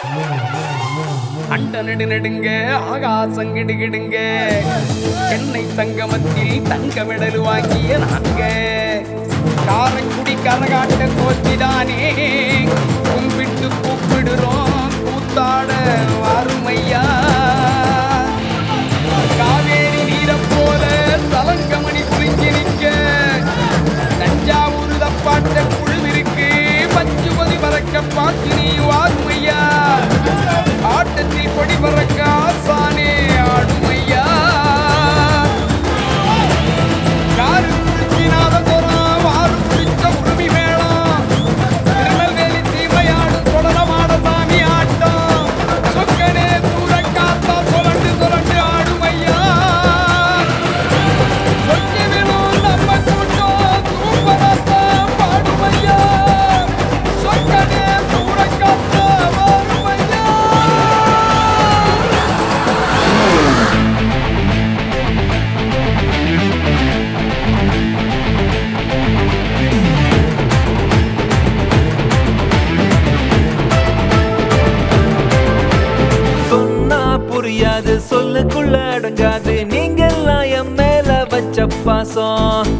அண்ட நெடு நெடுங்க ஆகாசம் கிடுகிடுங்க சென்னை சங்கமத்தில் தங்க மெடல் வாங்கிய நாங்க காரைக்குடி கரகாட்ட கோச்சிதானே கும்பிட்டு கூப்பிடுறோம் கூத்தாட வாருமையா காவேரி நீரைப் போல சலங்கமணி குளிஞ்சு நிற்க தஞ்சாவூர் தப்பாட்ட குழுவிற்கு பச்சுபதி பறக்க பார்த்து நீ வாருமையா ஆட்டத்தில் கொடி பறக்க ஆசானே ஆடுமையா காரு குடிச்சி நாதசுரம் வாரு குடிச்ச உரிமை மேளம் திருநெல்வேலி சீமையாடு தொடரமாட சாமி ஆட்டம் சொக்கனே தூர காத்தா சுரண்டு சுரண்டு ஆடுமையா சொக்கி விழும் நம்ம கூட்டம் சூப்பராத்தான் பாடுமையா சொக்கனே தூர காத்தா வருமையா சொன்னா புரியாது சொல்லுக்குள்ள அடங்காது நீங்க எல்லாம் என் மேல வச்ச பாசம்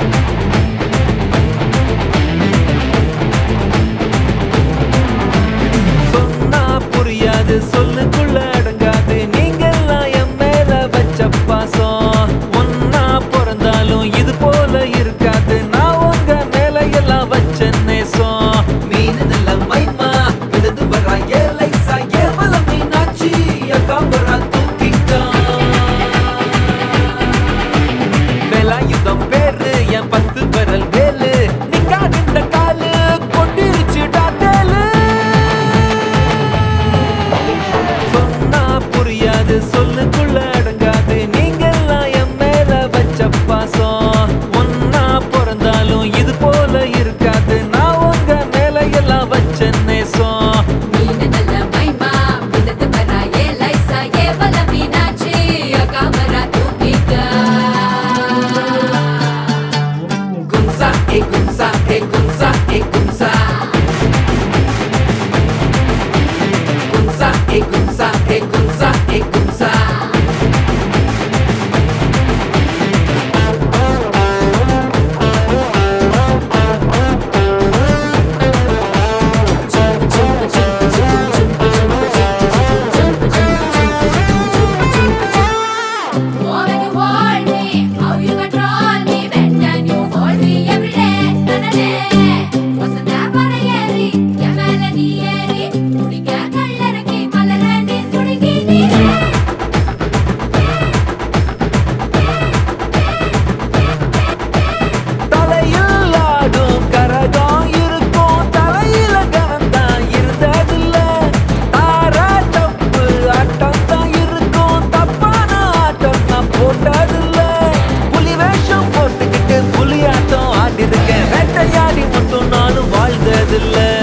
சொன்னா புரியாது சொல்லுக்குள்ள அடங்காது நீங்க எல்லாம் என் மேல வச்ச பாசம் ஒன்னா பிறந்தாலும் இது போல இருக்காது நான் உங்க மேல எல்லாம் வச்ச நேசம் மீனதுல மைமா விழுது வரா ஏலை சாயவல மீனாட்சி காம்பரா தூக்கிட்டான் வேலாயுதம் பேரு என் பத்து விரல் வேலு நிக்காகின்ற காலு கொண்டிருச்சுடா தேலு சொன்னா புரியாது சொல்லுக்குள்ள அடங்காது நீங்க எல்லாம் என் மேல வச்ச பாசம் ஒன்னா பிறந்தாலும் இது போல இருக்காது நான் உங்க மேல எல்லாம் வச்ச நேசம் நீனு நல்ல மைமா விதத்து வரா ஏ லைசா ஏ வல மீனாட்சி அகாமரா தூக்கிக்கா கும்சா ஏ கும்சா ஏ கும்சா ஏ கும்சா கும்சா ஏ கும்சா ஏ கும்சா ஏ கும்சா Oh, when you hold me, how you control me, when can you hold me every day, நனனே. Vasantha பறையேறி, என் மேல நீ ஏறி, துடிக்க கல்லறைக்கு மலர நீ துடிக்கி நீரே. தலையில் ஆடும் கரகம் இருக்கும் தலையில கனந்தான் இருந்ததில்ல தாரா தப்பு ஆட்டம் தான் இருக்கும் தப்பான ஆட்டம் நான் போட்டதில்ல புலி வேஷம் போட்டுக்கிட்டு புலி ஆட்டம் ஆடிருக்கேன் வேட்டையாடி மட்டும் நானும் வாழ்ந்ததில்லை